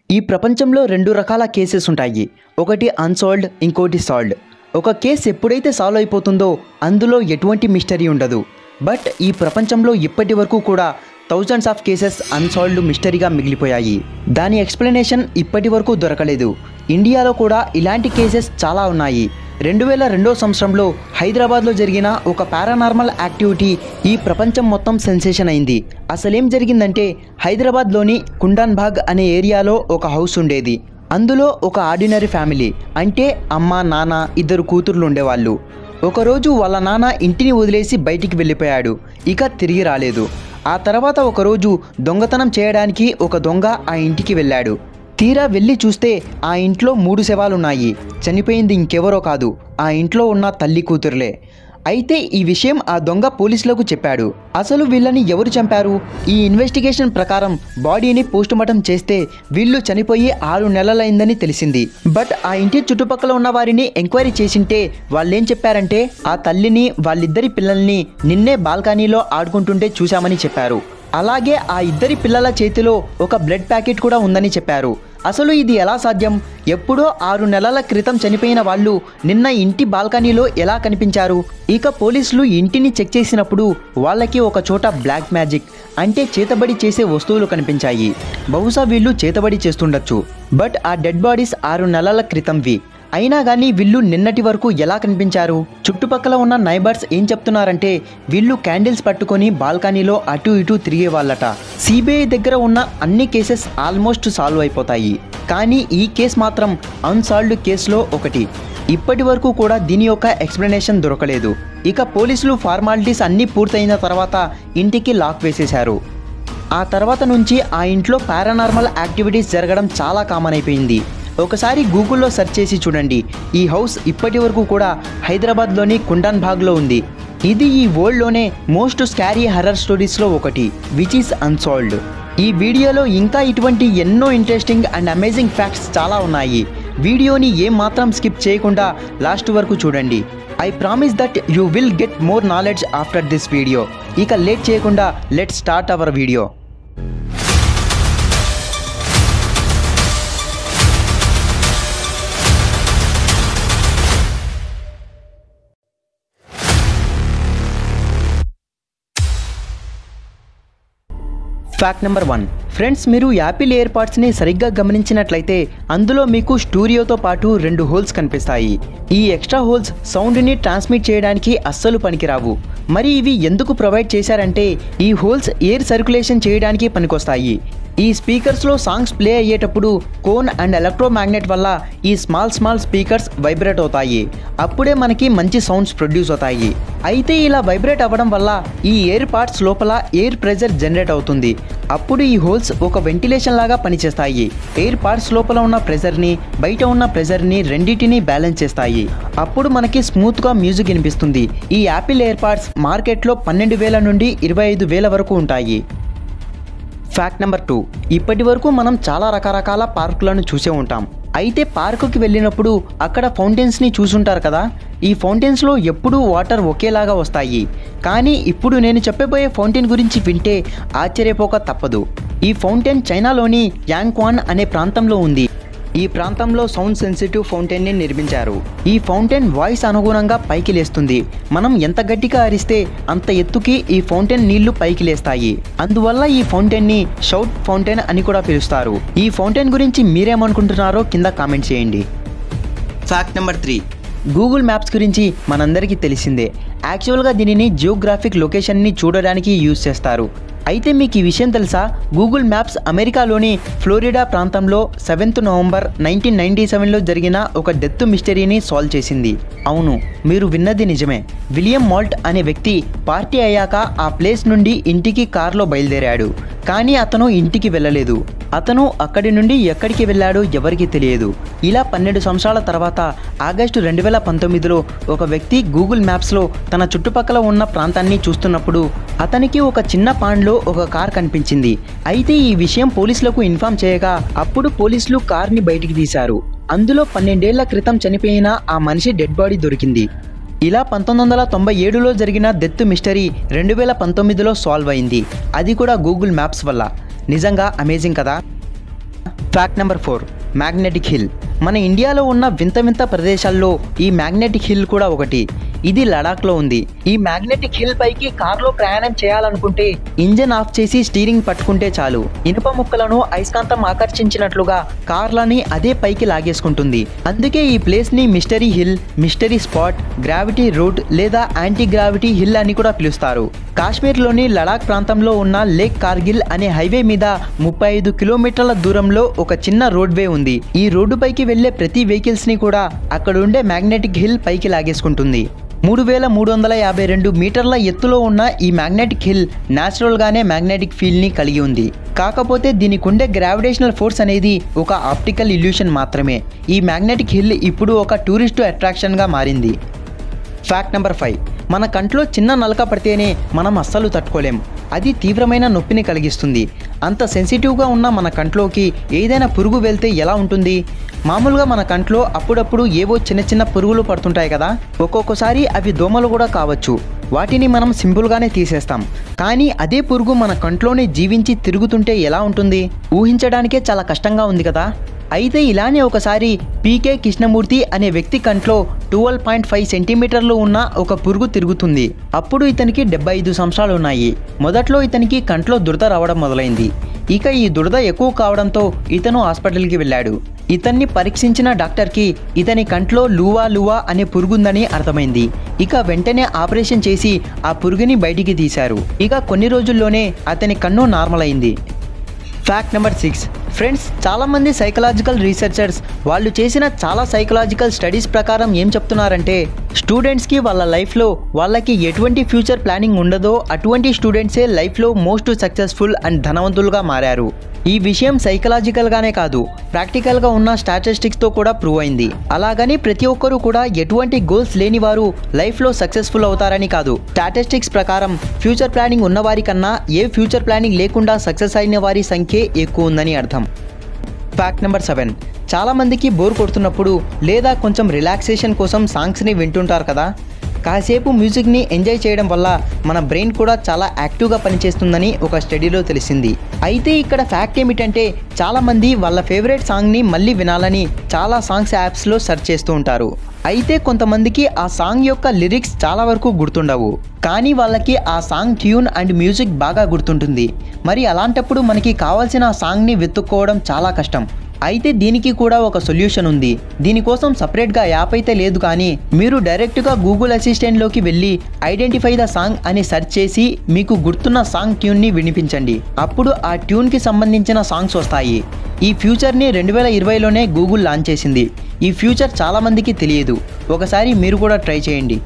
ఈ ప్రపంచంలో రెండు రకాల కేసెస్ ఉంటాయి ఒకటి అన్సాల్వ్డ్ ఇంకోటి సాల్వ్డ్ ఒక కేసు ఎప్పుడైతే సాల్వ్ అయిపోతుందో అందులో ఎటువంటి మిస్టరీ ఉండదు బట్ ఈ ప్రపంచంలో ఇప్పటి వరకు కూడా థౌజండ్స్ ఆఫ్ కేసెస్ అన్సాల్వ్డ్ మిస్టరీగా మిగిలిపోయాయి దాని ఎక్స్ప్లెనేషన్ ఇప్పటి వరకు దొరకలేదు ఇండియాలో కూడా ఇలాంటి కేసెస్ చాలా ఉన్నాయి రెండు వేల రెండో సంవత్సరంలో హైదరాబాద్లో జరిగిన ఒక పారానార్మల్ యాక్టివిటీ ఈ ప్రపంచం మొత్తం సెన్సేషన్ అయింది అసలేం జరిగిందంటే హైదరాబాద్లోని కుండాన్ బాగ్ అనే ఏరియాలో ఒక హౌస్ ఉండేది అందులో ఒక ఆర్డినరీ ఫ్యామిలీ అంటే అమ్మ నాన్న ఇద్దరు కూతుర్లు ఉండేవాళ్ళు ఒకరోజు వాళ్ళ నాన్న ఇంటిని వదిలేసి బయటికి వెళ్ళిపోయాడు ఇక తిరిగి రాలేదు ఆ తర్వాత ఒకరోజు దొంగతనం చేయడానికి ఒక దొంగ ఆ ఇంటికి వెళ్ళాడు తీరా వెళ్ళి చూస్తే ఆ ఇంట్లో మూడు శవాలున్నాయి చనిపోయింది ఇంకెవరో కాదు ఆ ఇంట్లో ఉన్న తల్లి కూతురులే అయితే ఈ విషయం ఆ దొంగ పోలీసులకు చెప్పాడు అసలు వీళ్ళని ఎవరు చంపారు ఈ ఇన్వెస్టిగేషన్ ప్రకారం బాడీని పోస్టుమార్టం చేస్తే వీళ్ళు చనిపోయి ఆరు నెలలైందని తెలిసింది బట్ ఆ ఇంటి చుట్టుపక్కల ఉన్న వారిని ఎంక్వైరీ చేసింటే వాళ్ళేం చెప్పారంటే ఆ తల్లిని వాళ్ళిద్దరి పిల్లల్ని నిన్నే బాల్కనీలో ఆడుకుంటుంటే చూశామని చెప్పారు అలాగే ఆ ఇద్దరి పిల్లల చేతిలో ఒక బ్లడ్ ప్యాకెట్ కూడా ఉందని చెప్పారు అసలు ఇది ఎలా సాధ్యం ఎప్పుడో ఆరు నెలల క్రితం చనిపోయిన వాళ్ళు నిన్న ఇంటి బాల్కనీలో ఎలా కనిపించారు ఇక పోలీసులు ఇంటిని చెక్ చేసినప్పుడు వాళ్ళకి ఒక చోట బ్లాక్ మ్యాజిక్ అంటే చేతబడి చేసే వస్తువులు కనిపించాయి బహుశా వీళ్ళు చేతబడి చేస్తుండొచ్చు బట్ ఆ డెడ్ బాడీస్ ఆరు నెలల క్రితంవి అయినా కానీ వీళ్ళు నిన్నటి వరకు ఎలా కనిపించారు చుట్టుపక్కల ఉన్న నైబర్స్ ఏం చెప్తున్నారంటే వీళ్ళు క్యాండిల్స్ పట్టుకొని బాల్కనీలో అటు ఇటు తిరిగే వాళ్ళట సిబిఐ దగ్గర ఉన్న అన్ని కేసెస్ ఆల్మోస్ట్ సాల్వ్ అయిపోతాయి కానీ ఈ కేసు మాత్రం అన్సాల్వ్డ్ కేసులో ఒకటి ఇప్పటి వరకు కూడా దీని యొక్క ఎక్స్ప్లెనేషన్ దొరకలేదు ఇక పోలీసులు ఫార్మాలిటీస్ అన్నీ పూర్తయిన తర్వాత ఇంటికి లాక్ వేసేశారు ఆ తర్వాత నుంచి ఆ ఇంట్లో పారానార్మల్ యాక్టివిటీస్ జరగడం చాలా కామన్ అయిపోయింది ఒకసారి గూగుల్లో సెర్చ్ చేసి చూడండి ఈ హౌస్ ఇప్పటి వరకు కూడా హైదరాబాద్లోని కుండాన్ బాగ్లో ఉంది ఇది ఈ వరల్డ్లోనే మోస్ట్ స్కారీ హర్రర్ స్టోరీస్లో ఒకటి విచ్ ఈస్ అన్సాల్వ్డ్ ఈ వీడియోలో ఇంకా ఇటువంటి ఎన్నో ఇంట్రెస్టింగ్ అండ్ అమేజింగ్ ఫ్యాక్ట్స్ చాలా ఉన్నాయి వీడియోని ఏం మాత్రం స్కిప్ చేయకుండా లాస్ట్ వరకు చూడండి I promise that you will get more knowledge after this video ఇక లేట్ చేయకుండా let start our video fact number one friends మీరు యాపిల్ ఇయర్ పాడ్స్ని సరిగ్గా గమనించినట్లయితే అందులో మీకు స్టూడియోతో పాటు రెండు హోల్స్ కనిపిస్తాయి ఈ ఎక్స్ట్రా హోల్స్ సౌండ్ని ట్రాన్స్మిట్ చేయడానికి అస్సలు పనికిరావు మరి ఇవి ఎందుకు ప్రొవైడ్ చేశారంటే ఈ హోల్స్ ఎయిర్ సర్క్యులేషన్ చేయడానికి పనికొస్తాయి ఈ స్పీకర్స్లో సాంగ్స్ ప్లే అయ్యేటప్పుడు కోన్ అండ్ ఎలక్ట్రోమాగ్నెట్ వల్ల ఈ స్మాల్ స్మాల్ స్పీకర్స్ వైబ్రేట్ అవుతాయి అప్పుడే మనకి మంచి సౌండ్స్ ప్రొడ్యూస్ అవుతాయి అయితే ఇలా వైబ్రేట్ అవ్వడం వల్ల ఈ ఎయిర్ పార్ట్స్ లోపల ఎయిర్ ప్రెజర్ జనరేట్ అవుతుంది అప్పుడు ఈ హోల్స్ ఒక వెంటిలేషన్ లాగా పనిచేస్తాయి ఎయిర్ పార్ట్స్ లోపల ఉన్న ప్రెజర్ని బయట ఉన్న ప్రెజర్ని రెండింటిని బ్యాలెన్స్ చేస్తాయి అప్పుడు మనకి స్మూత్గా మ్యూజిక్ వినిపిస్తుంది ఈ యాపిల్ ఎయిర్ పాడ్స్ మార్కెట్లో పన్నెండు వేల నుండి ఇరవై ఐదు వేల వరకు ఉంటాయి ఫ్యాక్ట్ నెంబర్ టూ ఇప్పటి వరకు మనం చాలా రకరకాల పార్కులను చూసే ఉంటాం అయితే పార్కుకి వెళ్ళినప్పుడు అక్కడ ఫౌంటైన్స్ని చూసుంటారు కదా ఈ ఫౌంటైన్స్లో ఎప్పుడూ వాటర్ ఒకేలాగా వస్తాయి కానీ ఇప్పుడు నేను చెప్పబోయే ఫౌంటైన్ గురించి వింటే ఆశ్చర్యపోక తప్పదు ఈ ఫౌంటైన్ చైనాలోని యాంగ్క్వాన్ అనే ప్రాంతంలో ఉంది ఈ ప్రాంతంలో సౌండ్ సెన్సిటివ్ ఫౌంటైన్ని నిర్మించారు ఈ ఫౌంటైన్ వాయిస్ అనుగుణంగా పైకి లేస్తుంది మనం ఎంత గట్టిగా అరిస్తే అంత ఎత్తుకి ఈ ఫౌంటైన్ నీళ్లు పైకి లేస్తాయి అందువల్ల ఈ ఫౌంటైన్ని షౌట్ ఫౌంటైన్ అని కూడా పిలుస్తారు ఈ ఫౌంటైన్ గురించి మీరేమనుకుంటున్నారో కింద కామెంట్ చేయండి fact number three Google maps గురించి మనందరికీ తెలిసిందే యాక్చువల్గా దీనిని జియోగ్రాఫిక్ లొకేషన్ని చూడడానికి యూజ్ చేస్తారు అయితే మీకు ఈ విషయం తెలుసా గూగుల్ మ్యాప్స్ అమెరికాలోని ఫ్లోరిడా ప్రాంతంలో సెవెంత్ నవంబర్ నైన్టీన్ నైన్టీ సెవెన్లో జరిగిన ఒక డెత్ మిస్టరీని సాల్వ్ చేసింది అవును మీరు విన్నది నిజమే విలియం మాల్ట్ అనే వ్యక్తి పార్టీ అయ్యాక ఆ ప్లేస్ నుండి ఇంటికి కారులో బయలుదేరాడు కానీ అతను ఇంటికి వెళ్ళలేదు అతను అక్కడి నుండి ఎక్కడికి వెళ్ళాడో ఎవరికీ తెలియదు ఇలా పన్నెండు సంవత్సరాల తర్వాత ఆగస్టు రెండు వేల పంతొమ్మిదిలో ఒక వ్యక్తి గూగుల్ మ్యాప్స్లో తన చుట్టుపక్కల ఉన్న ప్రాంతాన్ని చూస్తున్నప్పుడు అతనికి ఒక చిన్న పాండ్లో ఒక కార్ కనిపించింది అయితే ఈ విషయం పోలీసులకు ఇన్ఫామ్ చేయగా అప్పుడు పోలీసులు కార్ని బయటికి తీశారు అందులో పన్నెండేళ్ల క్రితం చనిపోయిన ఆ మనిషి డెడ్ బాడీ దొరికింది ఇలా పంతొమ్మిది వందల తొంభై ఏడులో జరిగిన డెత్ మిస్టరీ రెండు వేల పంతొమ్మిదిలో సాల్వ్ అయింది అది కూడా గూగుల్ మ్యాప్స్ వల్ల నిజంగా అమేజింగ్ కదా fact number four magnetic hill మన ఇండియాలో ఉన్న వింత వింత ప్రదేశాల్లో ఈ మ్యాగ్నెటిక్ హిల్ కూడా ఒకటి ఇది లడాఖ్లో ఉంది ఈ మ్యాగ్నెటిక్ హిల్ పైకి కార్లో ప్రయాణం చేయాలనుకుంటే ఇంజన్ ఆఫ్ చేసి స్టీరింగ్ పట్టుకుంటే చాలు ఇనుప ముక్కలను అయస్కాంతం ఆకర్షించినట్లుగా కార్లని అదే పైకి లాగేసుకుంటుంది అందుకే ఈ ప్లేస్ ని mystery hill mystery spot gravity route లేదా యాంటీ గ్రావిటీ హిల్ అని కూడా పిలుస్తారు కాశ్మీర్లోని లడాక్ ప్రాంతంలో ఉన్న లేక్ కార్గిల్ అనే హైవే మీద ముప్పై ఐదు కిలోమీటర్ల దూరంలో ఒక చిన్న రోడ్వే ఉంది ఈ రోడ్డు పైకి వెళ్లే ప్రతి వెహికల్స్ ని కూడా అక్కడ ఉండే మ్యాగ్నెటిక్ హిల్ పైకి లాగేసుకుంటుంది మూడు వేల మూడు వందల యాభై రెండు మీటర్ల ఎత్తులో ఉన్న ఈ మ్యాగ్నెటిక్ హిల్ న్యాచురల్గానే మ్యాగ్నెటిక్ ఫీల్డ్ని కలిగి ఉంది కాకపోతే దీనికి ఉండే గ్రావిటేషనల్ ఫోర్స్ అనేది ఒక ఆప్టికల్ ఇల్యూషన్ మాత్రమే ఈ మ్యాగ్నెటిక్ హిల్ ఇప్పుడు ఒక టూరిస్టు అట్రాక్షన్గా మారింది ఫ్యాక్ట్ నెంబర్ ఫైవ్ మన కంట్లో చిన్న నలక పడితేనే మనం అస్సలు తట్టుకోలేం అది తీవ్రమైన నొప్పిని కలిగిస్తుంది అంత సెన్సిటివ్గా ఉన్న మన కంట్లోకి ఏదైనా పురుగు వెళ్తే ఎలా ఉంటుంది మామూలుగా మన కంట్లో అప్పుడప్పుడు ఏవో చిన్న చిన్న పురుగులు పడుతుంటాయి కదా ఒక్కొక్కసారి అవి దోమలు కూడా కావచ్చు వాటిని మనం సింపుల్గానే తీసేస్తాం కానీ అదే పురుగు మన కంట్లోనే జీవించి తిరుగుతుంటే ఎలా ఉంటుంది ఊహించడానికే చాలా కష్టంగా ఉంది కదా అయితే ఇలానే ఒకసారి పీకే కృష్ణమూర్తి అనే వ్యక్తి కంట్లో ట్వెల్వ్ పాయింట్ ఫైవ్ సెంటీమీటర్లు ఉన్న ఒక పురుగు తిరుగుతుంది అప్పుడు ఇతనికి డెబ్బై ఐదు సంవత్సరాలు ఉన్నాయి మొదట్లో ఇతనికి కంట్లో దురద రావడం మొదలైంది ఇక ఈ దురద ఎక్కువ కావడంతో ఇతను హాస్పిటల్కి వెళ్ళాడు ఇతన్ని పరీక్షించిన డాక్టర్కి ఇతని కంట్లో లూవా లూవా అనే పురుగుందని అర్థమైంది ఇక వెంటనే ఆపరేషన్ చేసి ఆ పురుగుని బయటికి తీశారు ఇక కొన్ని రోజుల్లోనే అతని కన్ను నార్మల్ అయింది ఫ్యాక్ట్ నెంబర్ సిక్స్ ఫ్రెండ్స్ చాలామంది సైకలాజికల్ రీసెర్చర్స్ వాళ్ళు చేసిన చాలా సైకలాజికల్ స్టడీస్ ప్రకారం ఏం చెప్తున్నారంటే స్టూడెంట్స్కి వాళ్ళ లైఫ్లో వాళ్ళకి ఎటువంటి ఫ్యూచర్ ప్లానింగ్ ఉండదో అటువంటి స్టూడెంట్సే లైఫ్లో మోస్ట్ సక్సెస్ఫుల్ అండ్ ధనవంతులుగా మారారు ఈ విషయం సైకలాజికల్గానే కాదు ప్రాక్టికల్గా ఉన్న స్టాటిస్టిక్స్తో కూడా ప్రూవ్ అయింది అలాగని ప్రతి ఒక్కరూ కూడా ఎటువంటి గోల్స్ లేని వారు లైఫ్లో సక్సెస్ఫుల్ అవుతారని కాదు స్టాటిస్టిక్స్ ప్రకారం ఫ్యూచర్ ప్లానింగ్ ఉన్నవారి కన్నా ఏ ఫ్యూచర్ ప్లానింగ్ లేకుండా సక్సెస్ అయిన వారి సంఖ్యే ఎక్కువ ఉందని అర్థం ఫ్యాక్ట్ నెంబర్ సెవెన్ చాలామందికి బోర్ కొడుతున్నప్పుడు లేదా కొంచెం రిలాక్సేషన్ కోసం సాంగ్స్ని వింటుంటారు కదా కాసేపు మ్యూజిక్ని ఎంజాయ్ చేయడం వల్ల మన బ్రెయిన్ కూడా చాలా యాక్టివ్గా పనిచేస్తుందని ఒక స్టడీలో తెలిసింది అయితే ఇక్కడ ఫ్యాక్ట్ ఏమిటంటే చాలామంది వాళ్ళ ఫేవరెట్ సాంగ్ని మళ్ళీ వినాలని చాలా సాంగ్స్ యాప్స్లో సెర్చ్ చేస్తూ ఉంటారు అయితే కొంతమందికి ఆ సాంగ్ యొక్క లిరిక్స్ చాలా వరకు గుర్తుండవు కానీ వాళ్ళకి ఆ సాంగ్ ట్యూన్ అండ్ మ్యూజిక్ బాగా గుర్తుంటుంది మరి అలాంటప్పుడు మనకి కావాల్సిన ఆ సాంగ్ని వెతుక్కోవడం చాలా కష్టం అయితే దీనికి కూడా ఒక సొల్యూషన్ ఉంది దీనికోసం సపరేట్గా యాప్ అయితే లేదు కానీ మీరు డైరెక్ట్గా గూగుల్ అసిస్టెంట్లోకి వెళ్ళి ఐడెంటిఫై ద సాంగ్ అని సెర్చ్ చేసి మీకు గుర్తున్న సాంగ్ ట్యూన్ని వినిపించండి అప్పుడు ఆ ట్యూన్కి సంబంధించిన సాంగ్స్ వస్తాయి ఈ ఫ్యూచర్ని రెండు వేల ఇరవైలోనే గూగుల్ లాంచ్ చేసింది ఈ ఫ్యూచర్ చాలామందికి తెలియదు ఒకసారి మీరు కూడా ట్రై చేయండి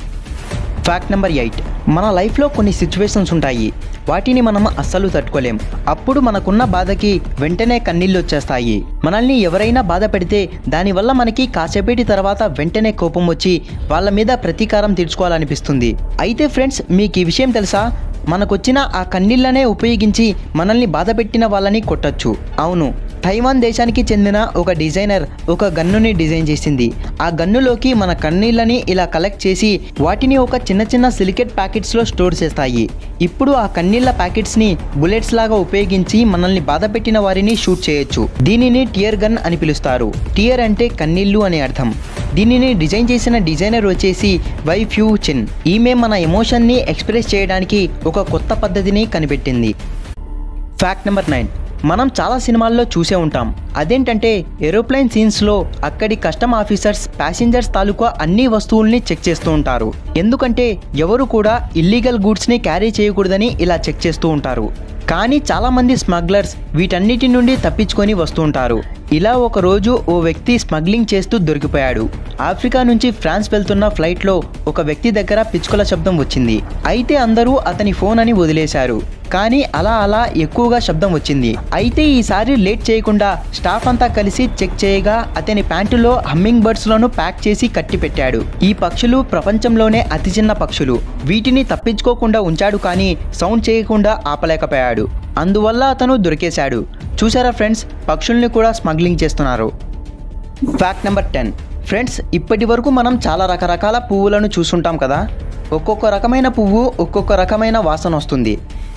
ఫ్యాక్ట్ నెంబర్ ఎయిట్ మన లైఫ్లో కొన్ని సిచ్యువేషన్స్ ఉంటాయి వాటిని మనం అస్సలు తట్టుకోలేం అప్పుడు మనకున్న బాధకి వెంటనే కన్నీళ్ళు వచ్చేస్తాయి మనల్ని ఎవరైనా బాధ పెడితే దానివల్ల మనకి కాసేపటి తర్వాత వెంటనే కోపం వచ్చి వాళ్ళ మీద ప్రతీకారం తీర్చుకోవాలనిపిస్తుంది అయితే ఫ్రెండ్స్ మీకు ఈ విషయం తెలుసా మనకొచ్చిన ఆ కన్నీళ్ళనే ఉపయోగించి మనల్ని బాధ పెట్టిన వాళ్ళని కొట్టచ్చు అవును తైవాన్ దేశానికి చెందిన ఒక డిజైనర్ ఒక గన్నుని డిజైన్ చేసింది ఆ గన్నులోకి మన కన్నీళ్ళని ఇలా కలెక్ట్ చేసి వాటిని ఒక చిన్న చిన్న సిలికెట్ ప్యాకెట్స్లో స్టోర్ చేస్తాయి ఇప్పుడు ఆ కన్నీళ్ళ ప్యాకెట్స్ని బుల్లెట్స్ లాగా ఉపయోగించి మనల్ని బాధ పెట్టిన వారిని షూట్ చేయొచ్చు దీనిని టియర్ గన్ అని పిలుస్తారు టియర్ అంటే కన్నీళ్ళు అని అర్థం దీనిని డిజైన్ చేసిన డిజైనర్ వచ్చేసి వై ఫ్యూ చిన్ ఈమె మన ఎమోషన్ని ఎక్స్ప్రెస్ చేయడానికి ఒక కొత్త పద్ధతిని కనిపెట్టింది ఫ్యాక్ట్ నెంబర్ నైన్ మనం చాలా సినిమాల్లో చూసే ఉంటాం అదేంటంటే ఏరోప్లేన్ సీన్స్లో అక్కడి కస్టమ్ ఆఫీసర్స్ ప్యాసింజర్స్ తాలూకా అన్ని వస్తువుల్ని చెక్ చేస్తూ ఉంటారు ఎందుకంటే ఎవరు కూడా ఇల్లీగల్ గూడ్స్ని క్యారీ చేయకూడదని ఇలా చెక్ చేస్తూ ఉంటారు కానీ చాలామంది స్మగ్లర్స్ వీటన్నిటి నుండి తప్పించుకొని వస్తూ ఉంటారు ఇలా ఒక రోజు ఓ వ్యక్తి స్మగ్లింగ్ చేస్తూ దొరికిపోయాడు ఆఫ్రికా నుంచి ఫ్రాన్స్ వెళ్తున్న ఫ్లైట్లో ఒక వ్యక్తి దగ్గర పిచ్చుకల శబ్దం వచ్చింది అయితే అందరూ అతని ఫోన్ అని వదిలేశారు కానీ అలా అలా ఎక్కువగా శబ్దం వచ్చింది అయితే ఈసారి లేట్ చేయకుండా స్టాఫ్ అంతా కలిసి చెక్ చేయగా అతని ప్యాంటులో హమ్మింగ్ బర్డ్స్లను ప్యాక్ చేసి కట్టి పెట్టాడు ఈ పక్షులు ప్రపంచంలోనే అతి చిన్న పక్షులు వీటిని తప్పించుకోకుండా ఉంచాడు కానీ సౌండ్ చేయకుండా ఆపలేకపోయాడు అందువల్ల అతను దొరికేశాడు చూసారా ఫ్రెండ్స్ పక్షుల్ని కూడా స్మగ్లింగ్ చేస్తున్నారు ఫ్యాక్ట్ నెంబర్ టెన్ ఫ్రెండ్స్ ఇప్పటి వరకు మనం చాలా రకరకాల పువ్వులను చూసుంటాం కదా ఒక్కొక్క రకమైన పువ్వు ఒక్కొక్క రకమైన వాసన వస్తుంది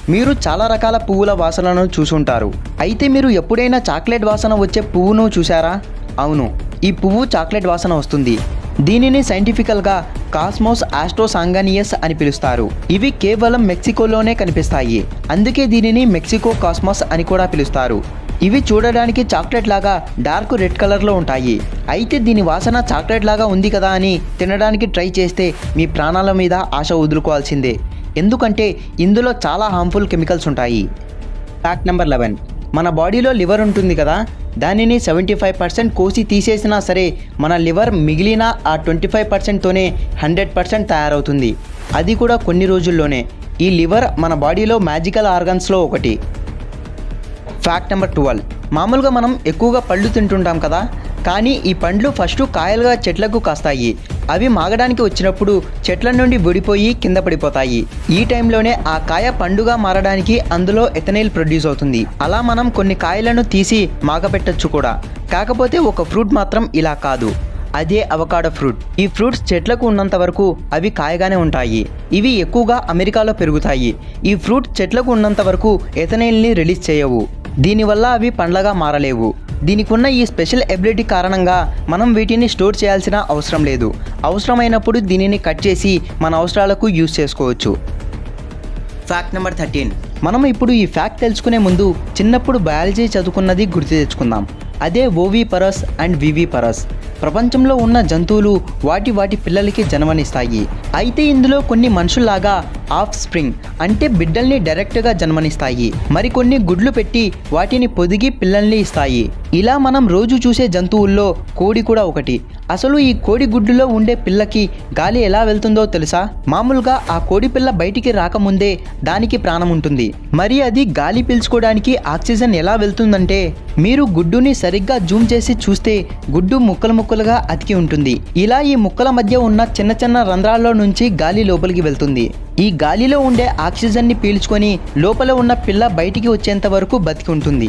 మీరు చాలా రకాల పువ్వుల వాసనను చూసుంటారు అయితే మీరు ఎప్పుడైనా చాక్లెట్ వాసన వచ్చే పువ్వును చూసారా అవును ఈ పువ్వు చాక్లెట్ వాసన వస్తుంది దీనిని సైంటిఫికల్గా కాస్మోస్ ఆస్ట్రోసాంగానియస్ అని పిలుస్తారు ఇవి కేవలం మెక్సికోలోనే కనిపిస్తాయి అందుకే దీనిని మెక్సికో కాస్మోస్ అని కూడా పిలుస్తారు ఇవి చూడడానికి చాక్లెట్ లాగా డార్క్ రెడ్ కలర్లో ఉంటాయి అయితే దీని వాసన చాక్లెట్ లాగా ఉంది కదా అని తినడానికి ట్రై చేస్తే మీ ప్రాణాల మీద ఆశ వదులుకోవాల్సిందే ఎందుకంటే ఇందులో చాలా హార్మ్ఫుల్ కెమికల్స్ ఉంటాయి ఫ్యాక్ట్ నెంబర్ లెవెన్ మన బాడీలో లివర్ ఉంటుంది కదా దానిని సెవెంటీ ఫైవ్ పర్సెంట్ కోసి తీసేసినా సరే మన లివర్ మిగిలిన ఆ ట్వంటీ ఫైవ్ పర్సెంట్తోనే హండ్రెడ్ పర్సెంట్ తయారవుతుంది అది కూడా కొన్ని రోజుల్లోనే ఈ లివర్ మన బాడీలో మ్యాజికల్ ఆర్గన్స్లో ఒకటి ఫ్యాక్ట్ నెంబర్ ట్వెల్వ్ మామూలుగా మనం ఎక్కువగా పళ్ళు తింటుంటాం కదా కానీ ఈ పండ్లు ఫస్ట్ కాయలుగా చెట్లకు కాస్తాయి అవి మాగడానికి వచ్చినప్పుడు చెట్ల నుండి విడిపోయి కింద పడిపోతాయి ఈ టైంలోనే ఆ కాయ పండుగా మారడానికి అందులో ఎథనైల్ ప్రొడ్యూస్ అవుతుంది అలా మనం కొన్ని కాయలను తీసి మాగపెట్టచ్చు కూడా కాకపోతే ఒక ఫ్రూట్ మాత్రం ఇలా కాదు అదే అవకాడో ఫ్రూట్ ఈ ఫ్రూట్స్ చెట్లకు ఉన్నంత వరకు అవి కాయగానే ఉంటాయి ఇవి ఎక్కువగా అమెరికాలో పెరుగుతాయి ఈ ఫ్రూట్ చెట్లకు ఉన్నంత వరకు ఎథనైల్ని రిలీజ్ చేయవు దీనివల్ల అవి పండ్లగా మారలేవు దీనికి ఉన్న ఈ స్పెషల్ ఎబిలిటీ కారణంగా మనం వీటిని స్టోర్ చేయాల్సిన అవసరం లేదు అవసరమైనప్పుడు దీనిని కట్ చేసి మన అవసరాలకు యూజ్ చేసుకోవచ్చు ఫ్యాక్ట్ నెంబర్ థర్టీన్ మనం ఇప్పుడు ఈ ఫ్యాక్ట్ తెలుసుకునే ముందు చిన్నప్పుడు బయాలజీ చదువుకున్నది గుర్తు తెచ్చుకుందాం అదే oviparous and viviparous ప్రపంచంలో ఉన్న జంతువులు వాటి వాటి పిల్లలకి జన్మనిస్తాయి అయితే ఇందులో కొన్ని మనుషుల్లాగా ఆఫ్ స్ప్రింగ్ అంటే బిడ్డల్ని డైరెక్ట్గా జన్మనిస్తాయి మరికొన్ని గుడ్లు పెట్టి వాటిని పొదిగి పిల్లల్ని ఇస్తాయి ఇలా మనం రోజు చూసే జంతువుల్లో కోడి కూడా ఒకటి అసలు ఈ కోడి గుడ్డులో ఉండే పిల్లకి గాలి ఎలా వెళ్తుందో తెలుసా మామూలుగా ఆ కోడి పిల్ల బయటికి రాకముందే దానికి ప్రాణం ఉంటుంది మరి అది గాలి పీల్చుకోవడానికి ఆక్సిజన్ ఎలా వెళ్తుందంటే మీరు గుడ్డుని సరిగ్గా జూమ్ చేసి చూస్తే గుడ్డు ముక్కలు ముక్కలుగా అతికి ఉంటుంది ఇలా ఈ ముక్కల మధ్య ఉన్న చిన్న చిన్న రంధ్రాల్లో నుంచి గాలి లోపలికి వెళ్తుంది ఈ గాలిలో ఉండే ఆక్సిజన్ని పీల్చుకొని లోపల ఉన్న పిల్ల బయటికి వచ్చేంత వరకు బతికి ఉంటుంది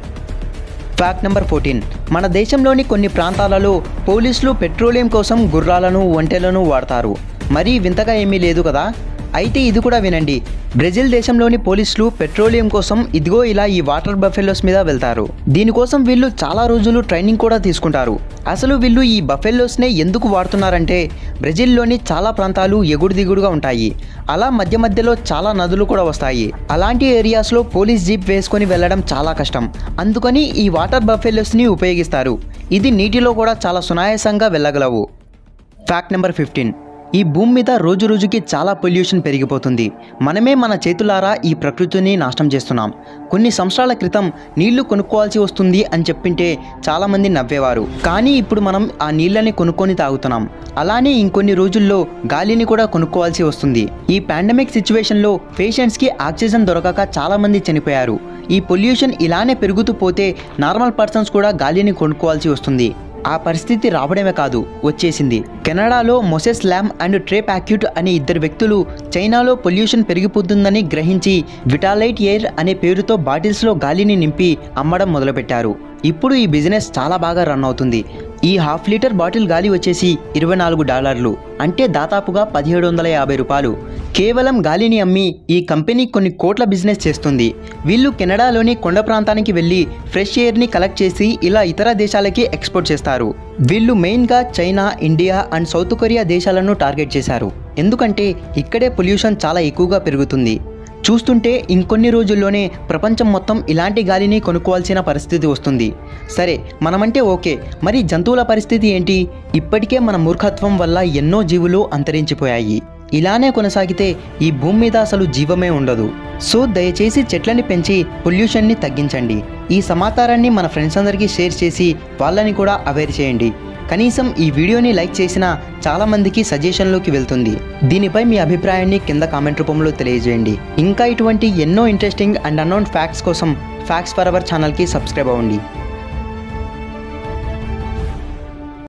ఫ్యాక్ట్ నెంబర్ ఫోర్టీన్ మన దేశంలోని కొన్ని ప్రాంతాలలో పోలీసులు పెట్రోలియం కోసం గుర్రాలను ఒంటెలను వాడతారు మరీ వింతగా ఏమీ లేదు కదా అయితే ఇది కూడా వినండి బ్రెజిల్ దేశంలోని పోలీసులు పెట్రోలియం కోసం ఇదిగో ఇలా ఈ వాటర్ బఫెల్లోస్ మీద వెళ్తారు దీనికోసం వీళ్ళు చాలా రోజులు ట్రైనింగ్ కూడా తీసుకుంటారు అసలు వీళ్ళు ఈ బఫెల్లోస్నే ఎందుకు వాడుతున్నారంటే బ్రెజిల్లోని చాలా ప్రాంతాలు ఎగుడు దిగుడుగా ఉంటాయి అలా మధ్య మధ్యలో చాలా నదులు కూడా వస్తాయి అలాంటి ఏరియాస్లో పోలీస్ జీప్ వేసుకొని వెళ్ళడం చాలా కష్టం అందుకని ఈ వాటర్ బఫెల్లోస్ని ఉపయోగిస్తారు ఇది నీటిలో కూడా చాలా సునాయాసంగా వెళ్ళగలవు ఫ్యాక్ట్ నెంబర్ ఫిఫ్టీన్ ఈ భూమి మీద రోజు రోజుకి చాలా పొల్యూషన్ పెరిగిపోతుంది మనమే మన చేతులారా ఈ ప్రకృతిని నాశనం చేస్తున్నాం కొన్ని సంవత్సరాల క్రితం నీళ్లు కొనుక్కోవాల్సి వస్తుంది అని చెప్పింటే చాలామంది నవ్వేవారు కానీ ఇప్పుడు మనం ఆ నీళ్ళని కొనుక్కొని తాగుతున్నాం అలానే ఇంకొన్ని రోజుల్లో గాలిని కూడా కొనుక్కోవాల్సి వస్తుంది ఈ పాండమిక్ సిచ్యువేషన్లో పేషెంట్స్కి ఆక్సిజన్ దొరకక చాలామంది చనిపోయారు ఈ పొల్యూషన్ ఇలానే పెరుగుతూ పోతే నార్మల్ పర్సన్స్ కూడా గాలిని కొనుక్కోవాల్సి వస్తుంది ఆ పరిస్థితి రావడమే కాదు వచ్చేసింది కెనడాలో మొసెస్ ల్యామ్ అండ్ ట్రే ప్యాక్యూట్ అనే ఇద్దరు వ్యక్తులు చైనాలో పొల్యూషన్ పెరిగిపోతుందని గ్రహించి విటాలైట్ ఎయిర్ అనే పేరుతో బాటిల్స్లో గాలిని నింపి అమ్మడం మొదలుపెట్టారు ఇప్పుడు ఈ బిజినెస్ చాలా బాగా రన్ అవుతుంది ఈ హాఫ్ లీటర్ బాటిల్ గాలి వచ్చేసి ఇరవై నాలుగు డాలర్లు అంటే దాదాపుగా పదిహేడు వందల యాభై రూపాయలు కేవలం గాలిని అమ్మి ఈ కంపెనీ కొన్ని కోట్ల బిజినెస్ చేస్తుంది వీళ్ళు కెనడాలోని కొండ ప్రాంతానికి వెళ్ళి ఫ్రెష్ ఎయిర్ని కలెక్ట్ చేసి ఇలా ఇతర దేశాలకి ఎక్స్పోర్ట్ చేస్తారు వీళ్ళు మెయిన్గా China India and South Korea దేశాలను టార్గెట్ చేశారు ఎందుకంటే ఇక్కడే పొల్యూషన్ చాలా ఎక్కువగా పెరుగుతుంది చూస్తుంటే ఇంకొన్ని రోజుల్లోనే ప్రపంచం మొత్తం ఇలాంటి గాలిని కొనుక్కోవాల్సిన పరిస్థితి వస్తుంది సరే మనమంటే ఓకే మరి జంతువుల పరిస్థితి ఏంటి ఇప్పటికే మన మూర్ఖత్వం వల్ల ఎన్నో జీవులు అంతరించిపోయాయి ఇలానే కొనసాగితే ఈ భూమి మీద అసలు జీవమే ఉండదు సో దయచేసి చెట్లని పెంచి పొల్యూషన్ని తగ్గించండి ఈ సమాచారాన్ని మన ఫ్రెండ్స్ అందరికీ షేర్ చేసి వాళ్ళని కూడా అవేర్ చేయండి కనీసం ఈ వీడియోని లైక్ చేసినా చాలా మందికి సజెషన్లోకి వెళ్తుంది దీనిపై మీ అభిప్రాయాన్ని కింద కామెంట్ రూపంలో తెలియజేయండి ఇంకా ఇటువంటి ఎన్నో ఇంట్రెస్టింగ్ అండ్ అన్నోన్ ఫ్యాక్ట్స్ కోసం ఫ్యాక్ట్స్ ఫర్ అవర్ ఛానల్కి సబ్స్క్రైబ్ అవ్వండి